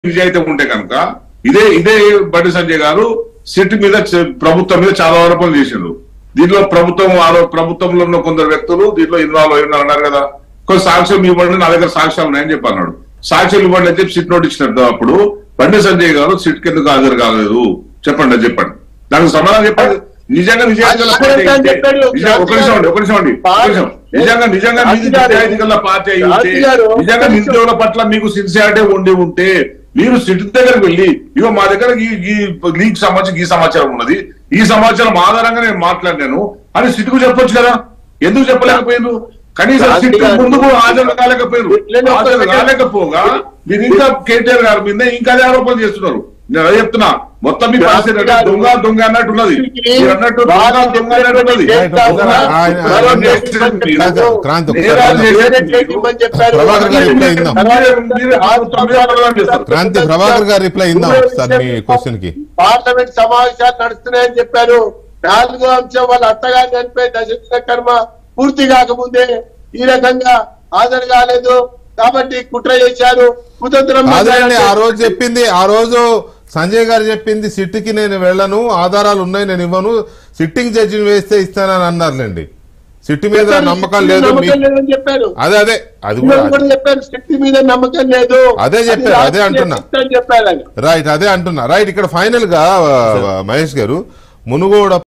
నిజాయితీ ఉంటే కనుక ఇదే ఇదే బండి సంజయ్ గారు సిట్ మీద చ- ప్రభుత్వం మీద చాలా ఆరోపణలు చేసిండ్రు దీంట్లో ప్రభుత్వం ఆరో ప్రభుత్వంలో ఉన్న కొందరు వ్యక్తులు దీంట్లో ఇన్వాల్వ్ అయి ఉన్నారు అన్నారు కదా కొన్ని సాక్ష్యం ఇవ్వండి నా దగ్గర సాక్ష్యాలు ఉన్నాయని చెప్పి అన్నాడు సాక్ష్యం ఇవ్వండి అని చెప్పి సిట్ నోట్ ఇచ్చినట్టు అప్పుడు బండి సంజయ్ గారు సిట్ కిందకు హాజరు కాలేదు చెప్పండి అది చెప్పండి దానికి సమాధానం చెప్పండి నిజంగా నిజాయితీ గల పార్టీ ఆయన అయితే- చెప్పాడు. నిజంగా- ఒక నిమిషం అండి ఒక నిమిషం అండి ఒక నిమిషం నిజంగా నిజంగా మీది రాజు గారు- నిజాయితీ గల పార్టీ అయి ఉంటే రాజు గారు, నిజంగా ఒక నిమిషం. నిరుద్యోగుల పట్ల మీకు సిన్సియారిటీ ఉండి ఉంటే మీరు సిట్ దగ్గరికి వెళ్ళి ఇగో మా దగ్గర ఈ ఈ లీక్ సంబంధించి ఈ సమాచారం ఉన్నది ఈ సమాచారం ఆధారంగా నేను మాట్లాడినాను అని సిట్ కు చెప్పొచ్చు కదా ఎందుకు చెప్పలేకపోయిండ్రు కనీసం రాజు సిట్ గారు- ముందుకు హాజరు కాలేకపోయారు ఇట్లనే ఒక హాజరు సెకండ్. కాలేకపోగా మీరు ఇంకా కేటీఆర్ గారి మీద ఇంకా అదే ఆరోపణలు చేస్తున్నారు నేను అదే చెప్తున్నా మొత్తం మీ రాజు పరిస్థితి గారు- దొంగ దొంగ అన్నట్టు ఉన్నది మీరు అన్నట్టు దొంగ దొంగ అన్నట్టు ఉన్నది రైట్, దొంగ- ఆయన- దొంగ ఆయన- చేసేది మీరు. క్రాంతి- క్రాంతి ఒకసారి నేరాలు వినండి. చేసేది వేరే మీరు. చేతి ఇవ్వని చెప్పారు. ప్రభాకర్ గారు ఇప్పుడే ఇందాం. మీరే- మీరే ప్రభుత్వం మీద ప్రధానం చేస్తారు. క్రాంతి ప్రభాకర్ గారు రిప్లై ఇందాం సార్ మీ క్వశ్చన్ కి పార్లమెంట్ సమావేశాలు నడుస్తున్నాయని చెప్పారు నాలుగో అంశం వాళ్ళ అత్తగారిని చనిపోయి దశదిన కర్మ పూర్తి కాకముందే ఈ రకంగా హాజరు కాలేదు కాబట్టి కుట్ర చేశారు కుతంత్రం కాదండి ఆ రోజు చెప్పింది ఆ రోజు సంజయ్ గారు చెప్పింది సిట్కి నేను వెళ్ళను ఆధారాలు ఉన్నాయి నేను ఇవ్వను సిట్టింగ్ జడ్జిని వేస్తే ఇస్తానని అన్నారులేండి సిట్ మీద నమ్మకం లేదు మీ- నమ్మకం లేదని చెప్పారు అదే అదే అది కూడా ఈరోజు కూడా చెప్పారు శక్తి మీద నమ్మకం లేదు అదే చెప్పారు, అది అదే అంటున్నా. శక్తి అని చెప్పారు ఆయన రైట్ అదే అంటున్నా రైట్ ఇక్కడ ఫైనల్ గా ఆ, మహేష్ గారు మునుగోడ